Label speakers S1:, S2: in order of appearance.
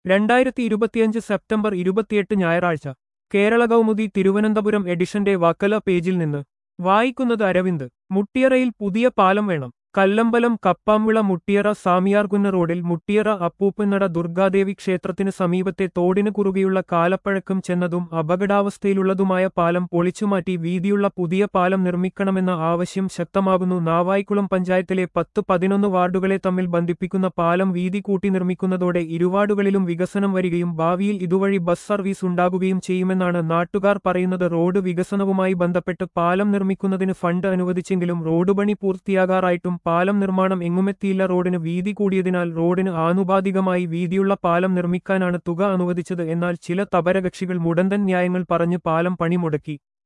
S1: രണ്ടായിരത്തി ഇരുപത്തിയഞ്ച് സെപ്റ്റംബർ ഇരുപത്തിയെട്ട് ഞായറാഴ്ച കേരള കൗമുദി തിരുവനന്തപുരം എഡിഷന്റെ വക്കല പേജിൽ നിന്ന് വായിക്കുന്നത് അരവിന്ദ് മുട്ടിയറയിൽ പുതിയ പാലം വേണം കല്ലമ്പലം കപ്പാംവിള മുട്ടിയറ സാമിയാർകുന്ന് റോഡിൽ മുട്ടിയറ അപ്പൂപ്പനട ദുർഗാദേവി ക്ഷേത്രത്തിന് സമീപത്തെ തോടിന് കുറുകെയുള്ള കാലപ്പഴക്കം ചെന്നതും അപകടാവസ്ഥയിലുള്ളതുമായ പാലം പൊളിച്ചുമാറ്റി വീതിയുള്ള പുതിയ പാലം നിർമ്മിക്കണമെന്ന ആവശ്യം ശക്തമാകുന്നു നാവായിക്കുളം പഞ്ചായത്തിലെ പത്ത് പതിനൊന്ന് വാർഡുകളെ തമ്മിൽ ബന്ധിപ്പിക്കുന്ന പാലം വീതി കൂട്ടി നിർമ്മിക്കുന്നതോടെ ഇരുവാർഡുകളിലും വികസനം വരികയും ഭാവിയിൽ ഇതുവഴി ബസ് സർവീസ് ഉണ്ടാകുകയും ചെയ്യുമെന്നാണ് നാട്ടുകാർ പറയുന്നത് റോഡ് വികസനവുമായി ബന്ധപ്പെട്ട് പാലം നിർമ്മിക്കുന്നതിന് ഫണ്ട് അനുവദിച്ചെങ്കിലും റോഡ് പണി പൂർത്തിയാകാറായിട്ടും പാലം നിർമ്മാണം എങ്ങുമെത്തിയില്ല റോഡിന് വീതി കൂടിയതിനാൽ റോഡിന് ആനുപാതികമായി വീതിയുള്ള പാലം നിർമ്മിക്കാനാണ് തുക അനുവദിച്ചത് എന്നാൽ ചില തപരകക്ഷികൾ മുടന്തൻ ന്യായങ്ങൾ പറഞ്ഞ് പാലം പണി മുടക്കി